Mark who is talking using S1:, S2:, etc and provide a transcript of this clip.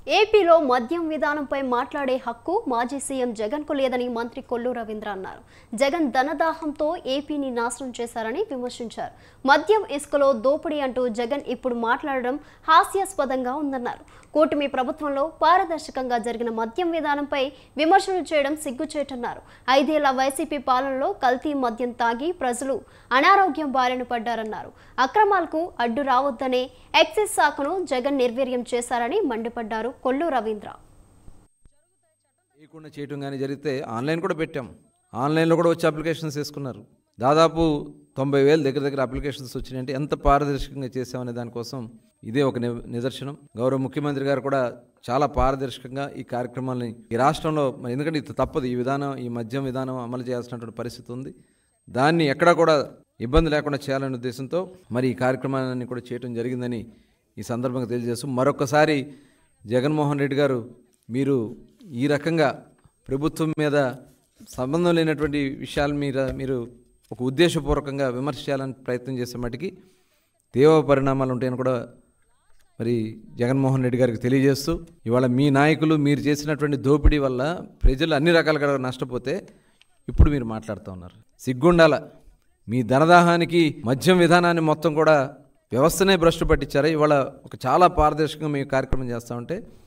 S1: ఏపీలో మద్యం విధానంపై మాట్లాడే హక్కు మాజీ సీఎం జగన్ కు లేదని మంత్రి కొల్లు రవీంద్ర అన్నారు జగన్ ధనదాహంతో ఏపీని నాశనం చేశారని విమర్శించారు మద్యం ఇసుకలో దోపిడీ అంటూ జగన్ ఇప్పుడు మాట్లాడడం హాస్యాస్పదంగా ఉందన్నారు కూటమి ప్రభుత్వంలో పారదర్శకంగా జరిగిన మద్యం విధానంపై విమర్శలు చేయడం సిగ్గుచేటన్నారు ఐదేళ్ల వైసీపీ పాలనలో కల్తీ మద్యం తాగి ప్రజలు అనారోగ్యం బారిన పడ్డారన్నారు అక్రమాలకు అడ్డు రావద్దనే ఎక్సైజ్ శాఖను జగన్ నిర్వీర్యం చేశారని మండిపడ్డారు కొల్లు రవీంద్ర
S2: చేయకుండా చేయటం కానీ జరిగితే ఆన్లైన్ కూడా పెట్టాం ఆన్లైన్లో కూడా వచ్చి అప్లికేషన్స్ వేసుకున్నారు దాదాపు తొంభై వేలు దగ్గర దగ్గర అప్లికేషన్స్ వచ్చినాయంటే ఎంత పారదర్శకంగా చేసామనే దానికోసం ఇదే ఒక ని- నిదర్శనం గౌరవ ముఖ్యమంత్రి గారు కూడా చాలా పారదర్శకంగా ఈ కార్యక్రమాల్ని ఈ రాష్ట్రంలో మరి ఎందుకంటే ఇది తప్పదు ఈ విధానం ఈ మద్యం విధానం అమలు చేయాల్సినటువంటి పరిస్థితి ఉంది దాన్ని ఎక్కడా కూడా ఇబ్బంది లేకుండా చేయాలనే ఉద్దేశంతో మరి ఈ కార్యక్రమాన్ని కూడా చేయడం జరిగిందని ఈ సందర్భంగా తెలియజేస్తూ మరొకసారి జగన్మోహన్ రెడ్డి గారు మీరు ఈ రకంగా ప్రభుత్వం మీద సంబంధం లేనటువంటి విషయాల మీద మీరు ఒక ఉద్దేశపూర్వకంగా విమర్శ చేయాలని ప్రయత్నం చేసే మటుకి తీవ్ర పరిణామాలు ఉంటాయని కూడా మరి జగన్మోహన్ రెడ్డి గారికి తెలియజేస్తూ ఇవాళ మీ నాయకులు మీరు చేసినటువంటి దోపిడీ వల్ల ప్రజలు అన్ని రకాలుగా నష్టపోతే ఇప్పుడు మీరు మాట్లాడుతూ ఉన్నారు సిగ్గుండాల మీ ధనదాహానికి మద్యం విధానాన్ని మొత్తం కూడా వ్యవస్థనే భ్రష్టు పట్టించారు ఇవాళ ఒక చాలా పారదర్శకంగా మీ కార్యక్రమం చేస్తూ ఉంటే